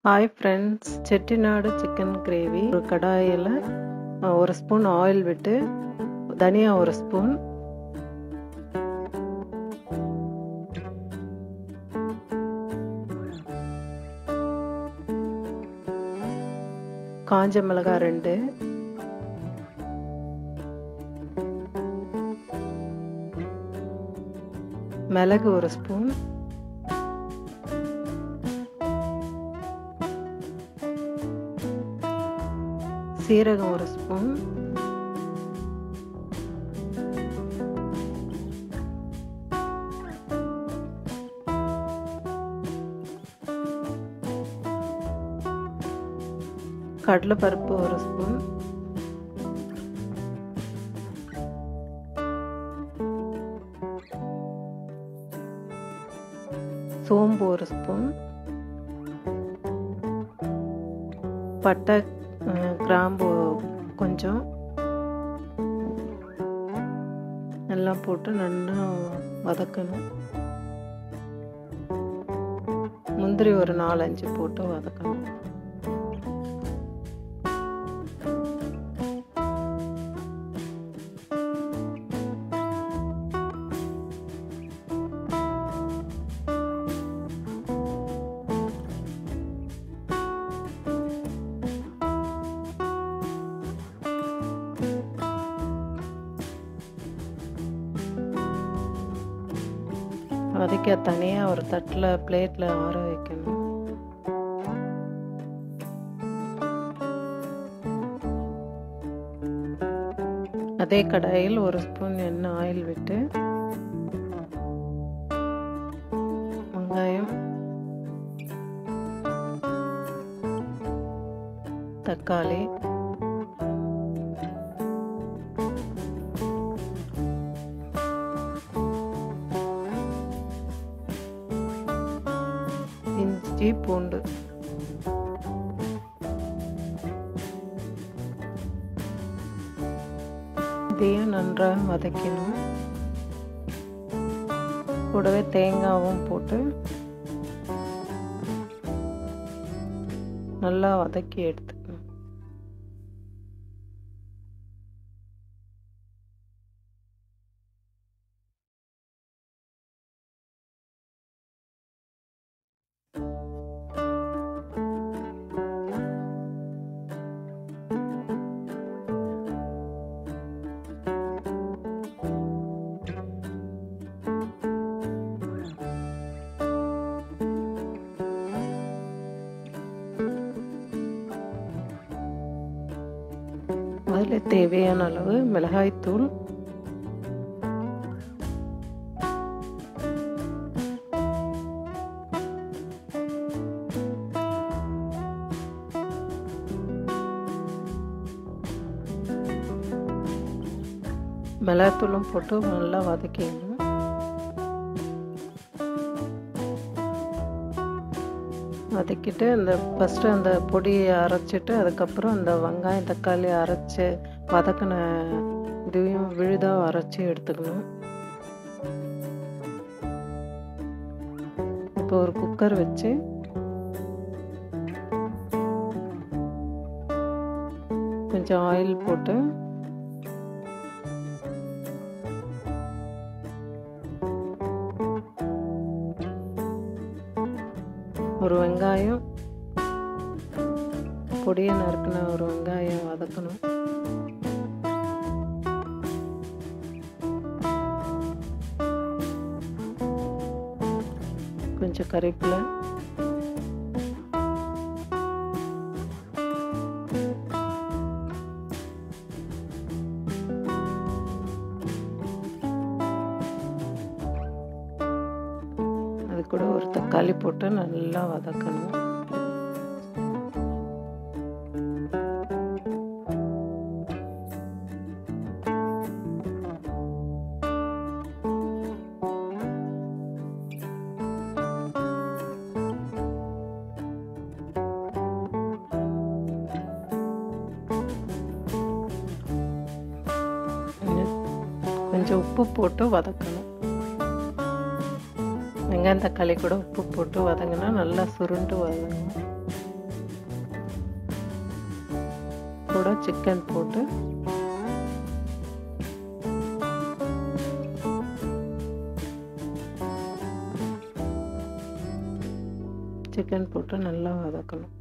hi friends Chettinad chicken gravy ஒரு கடாயில் ஒரு ஸ்பூன் ஆயில் விட்டு தனியா ஒரு ஸ்பூன் காஞ்ச மிளகாய் ரெண்டு மிளகு ஒரு ஸ்பூன் சீரகம் ஒரு ஸ்பூன் கடலைப்பருப்பு ஒரு ஸ்பூன் சோம்பு ஒரு ஸ்பூன் பட்டை கிராம்பு கொஞ்சம் எல்லாம் போட்டு நல்லா வதக்கணும் முந்திரி ஒரு நாலஞ்சு போட்டு வதக்கணும் வதக்க தனியாக ஒரு தட்டில் பிளேட்டில் ஆற வைக்கணும் அதே கடாயில் ஒரு ஸ்பூன் எண்ணெய் ஆயில் விட்டு வெங்காயம் தக்காளி இஞ்சி பூண்டு இதையும் நன்றாக வதக்கணும் கூடவே தேங்காவும் போட்டு நல்லா வதக்கி எடுத்துக்கணும் அதில் தேவையான அளவு மிளகாய்த்தூள் மிளகாத்தூளும் போட்டு நல்லா வதக்கிடணும் வதக்கிட்டு அந்த ஃபஸ்ட்டு அந்த பொடியை அரைச்சிட்டு அதுக்கப்புறம் அந்த வெங்காயம் தக்காளி அரைச்சி வதக்கின இதையும் விழுதாக அரைச்சி எடுத்துக்கணும் இப்போ ஒரு குக்கர் வச்சு கொஞ்சம் ஆயில் போட்டு ஒரு வெங்காயம் பொடியை நறுக்கின ஒரு வெங்காயம் வதக்கணும் கொஞ்சம் கறிப்பில் அது கூட ஒரு தக்காளி போட்டு நல்லா வதக்கணும் கொஞ்சம் உப்பு போட்டு வதக்கணும் வெங்காயம் தக்காளி கூட உப்பு போட்டு வதங்கினா நல்லா சுருண்டு வதங்கணும் கூட சிக்கன் போட்டு சிக்கன் போட்டு நல்லா வதக்கணும்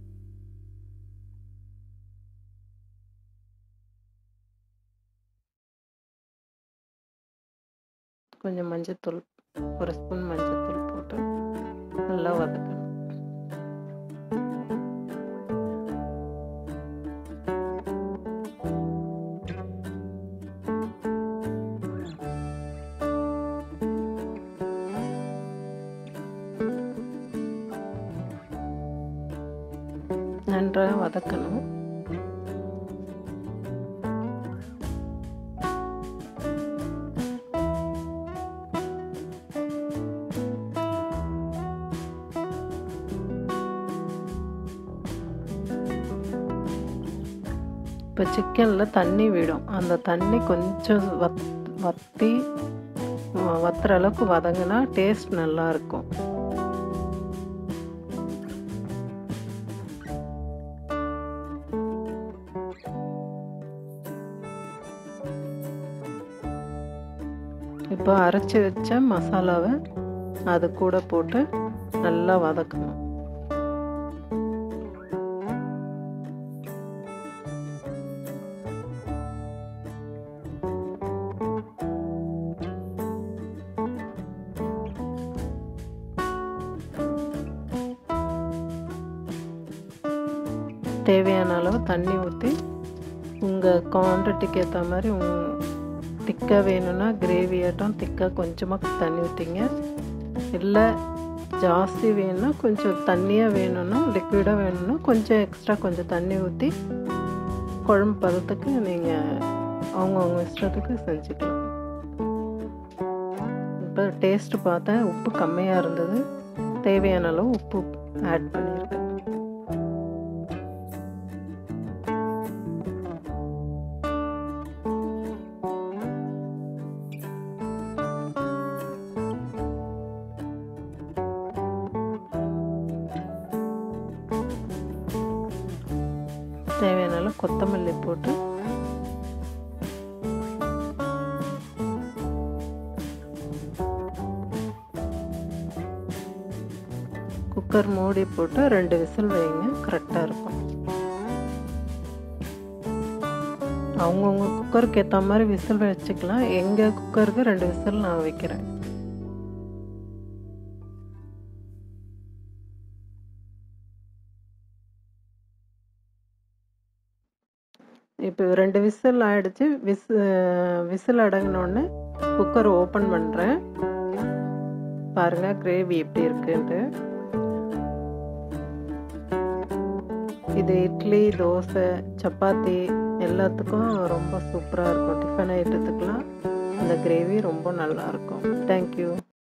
கொஞ்சம் மஞ்சத்தூள் ஒரு ஸ்பூன் மஞ்சத்தூள் போட்டு நல்லா வதக்கணும் நன்றாக வதக்கணும் இப்போ சிக்கனில் தண்ணி விடும் அந்த தண்ணி கொஞ்சம் வத் வற்றி வத்துற அளவுக்கு வதங்கினா டேஸ்ட் நல்லா இருக்கும் இப்போ அரைச்சி வச்ச மசாலாவை அது கூட போட்டு நல்லா வதக்கணும் தேவையான அளவு தண்ணி ஊற்றி உங்கள் குவான்டிட்டிக்கு ஏற்ற மாதிரி உங் திக்காக வேணும்னா கிரேவி ஆட்டம் திக்காக கொஞ்சமாக தண்ணி ஊற்றிங்க இல்லை ஜாஸ்தி வேணும்னா கொஞ்சம் தண்ணியாக வேணும்னா லிக்விடாக வேணும்னா கொஞ்சம் எக்ஸ்ட்ரா கொஞ்சம் தண்ணி ஊற்றி குழம்பு பதத்துக்கு நீங்கள் அவங்கவுங்க இஷ்டத்துக்கு செஞ்சுக்கலாம் இப்போ டேஸ்ட்டு பார்த்தேன் உப்பு கம்மியாக இருந்தது தேவையான அளவு உப்பு ஆட் பண்ணியிருக்கேன் தேவையான அளவு கொத்தமல்லி போட்டு குக்கர் மூடி போட்டு ரெண்டு விசில் வைங்க கரெக்டாக இருக்கும் அவங்கவுங்க குக்கருக்கு ஏற்ற மாதிரி விசில் வச்சுக்கலாம் எங்கள் குக்கருக்கு ரெண்டு விசில் நான் வைக்கிறேன் இப்போ ரெண்டு விசில் ஆயிடுச்சு விஸ் விசில் அடங்கினோடனே குக்கர் ஓப்பன் பண்ணுறேன் பாருங்கள் கிரேவி எப்படி இருக்குன்ட்டு இது இட்லி தோசை சப்பாத்தி எல்லாத்துக்கும் ரொம்ப சூப்பராக இருக்கும் டிஃபன் ஐட்டத்துக்கெலாம் இந்த கிரேவி ரொம்ப நல்லாயிருக்கும் தேங்க்யூ